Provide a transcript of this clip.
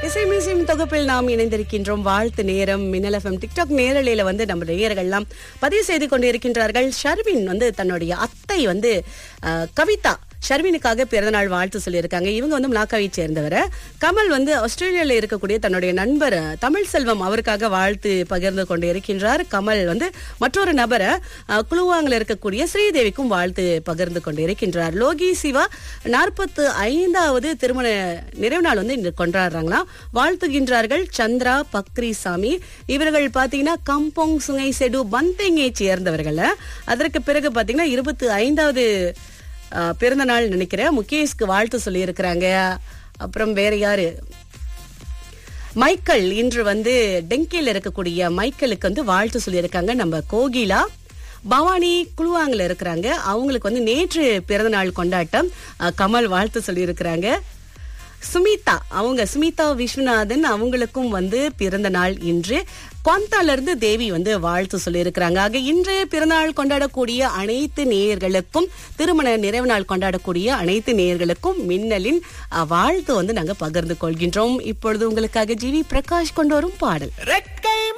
இசை மியூசியம் தொகுப்பில் நாம் இணைந்திருக்கின்றோம் வாழ்த்து நேரம் மின்னல் எஃப்எம் டிக்டாக் நேரலையில வந்து நம்ம நேயர்கள்லாம் பதிவு செய்து கொண்டிருக்கின்றார்கள் ஷர்வின் வந்து தன்னுடைய அத்தை வந்து அஹ், கவிதா ஷர்வினுக்காக பிறந்தநாள் வாழ்த்து சொல்லியிருக்காங்க இவங்க வந்து மலாக்காவை சேர்ந்தவர் கமல் வந்து ஆஸ்திரேலியால இருக்கக்கூடிய தன்னுடைய நண்பர் அஹ், தமிழ் செல்வம் அவருக்காக வாழ்த்து பகிர்ந்து கொண்டு இருக்கின்றார் கமல் வந்து மற்றொரு நபரை அஹ், குழுவாங்கல இருக்கக்கூடிய ஸ்ரீதேவிக்கும் வாழ்த்து பகிர்ந்து கொண்டு இருக்கின்றார் லோகி சிவா நாற்பத்து ஐந்தாவது திருமண நிறைவு நாள் வந்து இன்று கொண்டாடுறாங்களாம் வாழ்த்துகின்றார்கள் சந்திரா பக்ரிசாமி இவர்கள் பாத்தீங்கன்னா கம்போங் சுங்கை செடு பந்தேங்கை சேர்ந்தவர்கள் அதற்கு பிறகு பாத்தீங்கன்னா இருபத்தி ஐந்தாவது அஹ், பிறந்த நாள் நினைக்கிறேன் முகேஷ்க்கு வாழ்த்து சொல்லி இருக்கிறாங்க அப்புறம் வேற யாரு மைக்கேல் இன்று வந்து டெங்கியில் இருக்கக்கூடிய மைக்கேலுக்கு வந்து வாழ்த்து சொல்லியிருக்காங்க நம்ம கோகிலா பவானி குழுவாங்கல இருக்கிறாங்க அவங்களுக்கு வந்து நேற்று பிறந்தநாள் கொண்டாட்டம் அஹ், கமல் வாழ்த்து சொல்லியிருக்கிறாங்க சுமிதா அவங்க சுமிதா விஸ்வநாதன் அவங்களுக்கும் வந்து பிறந்த நாள் இன்று குவாந்தால இருந்து தேவி வந்து வாழ்த்து சொல்லியிருக்கிறாங்க ஆக இன்று பிறந்தநாள் கொண்டாடக்கூடிய அனைத்து நேயர்களுக்கும் திருமண நிறைவு நாள் கொண்டாடக்கூடிய அனைத்து நேயர்களுக்கும் மின்னலின் அஹ், வாழ்த்து வந்து நாங்க பகிர்ந்து கொள்கின்றோம் இப்பொழுது உங்களுக்காக ஜிவி பிரகாஷ் கொண்டு வரும் பாடல் ரெக்கை